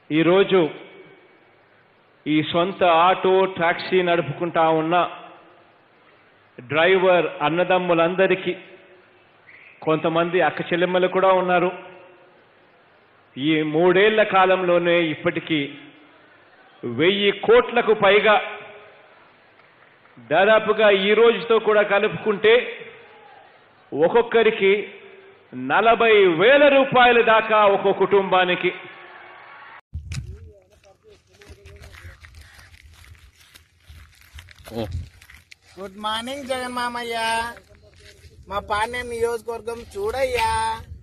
ఈరోజు ఈ సొంత ఆటో టాక్సీ నడుపుకుంటా ఉన్న డ్రైవర్ అన్నదమ్ములందరికీ కొంతమంది అక్క చెల్లెమ్మలు కూడా ఉన్నారు ఈ మూడేళ్ల కాలంలోనే ఇప్పటికీ వెయ్యి కోట్లకు పైగా దాదాపుగా ఈ రోజుతో కూడా కలుపుకుంటే ఒక్కొక్కరికి నలభై వేల రూపాయల దాకా ఒక్కో కుటుంబానికి గుడ్ మార్నింగ్ జగన్ మామయ్య మా పాండ్యం నియోజకవర్గం చూడయ్యా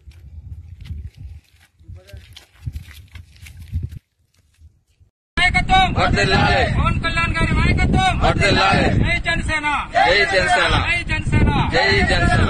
నాయకత్వం వర్ధిల్లాలి. పవన్ కళ్యాణ్ గారి నాయకత్వం వర్ధిల్లాలి. జై జనసేన జై జనసేన. జై జనసేన జై Janasena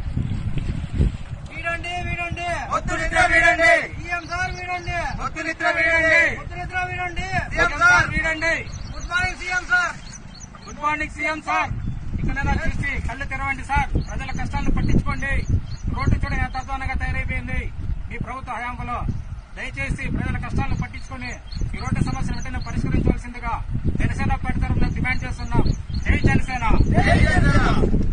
వీడండి వీడండి ఒత్తునిద్ర వీడండి CM sir వీడండి ఒత్తునిద్ర వీడండి ఒత్తునిద్ర వీడండి CM sir వీడండి good morning CM sir good morning CM sir ఇక్కడ చూసి కళ్ళు తెరవండి సార్ ప్రజల కష్టాలను పట్టించుకోండి రోడ్డు చూడని ఎంత అధ్వానంగా తయారైపోయింది మీ ప్రభుత్వ హయాంలో దయచేసి ప్రజల కష్టాలను పట్టించుకొని ఈ రోడ్డు సమస్యను వెంటనే పరిష్కరించవలసిందిగా జనసేన పార్టీ తరఫున డిమాండ్ చేస్తున్నాం జై జనసేన